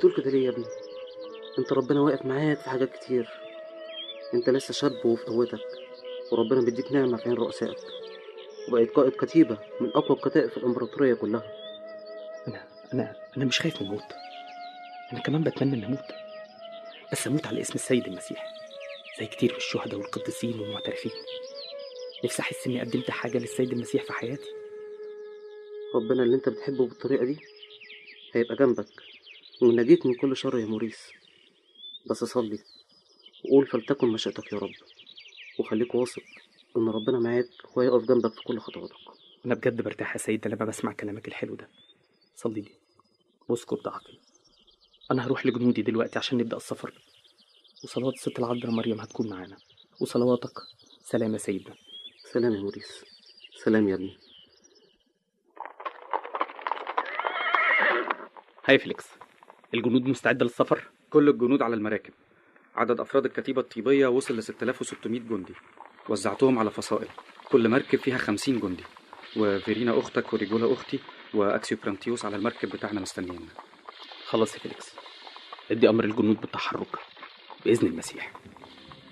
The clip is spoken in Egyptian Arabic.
بتقول كده ليه يا ابني انت ربنا واقف معاك في حاجات كتير انت لسه شاب وفي قوتك وربنا بيديك نعمة في عين رؤسائك وبقيت قائد كتيبة من أقوى الكتائب في الإمبراطورية كلها انا انا انا مش خايف من الموت انا كمان بتمنى ان اموت بس اموت على اسم السيد المسيح زي كتير من الشهداء والقديسين والمعترفين نفسي احس اني قدمت حاجه للسيد المسيح في حياتي ربنا اللي انت بتحبه بالطريقة دي هيبقى جنبك ونجيك من كل شر يا موريس بس صلي وقول فلتكن مشيئتك يا رب وخليك واثق إن ربنا معاك وهيقف جنبك في كل خطواتك انا بجد برتاح يا سيد لما بسمع كلامك الحلو ده صلي لي واذكر ضعفي انا هروح لجنودي دلوقتي عشان نبدا السفر وصلوات الست العذراء مريم هتكون معانا وصلواتك سلام يا سيدنا سلام يا موريس سلام يا ابني هاي فيليكس الجنود مستعده للسفر كل الجنود على المراكب عدد أفراد الكتيبة الطيبية وصل ل 6600 جندي وزعتهم على فصائل كل مركب فيها 50 جندي وفيرينا أختك وريجولا أختي وأكسيو برانتيوس على المركب بتاعنا مستنيين خلاص يا فيليكس ادي امر الجنود بالتحرك باذن المسيح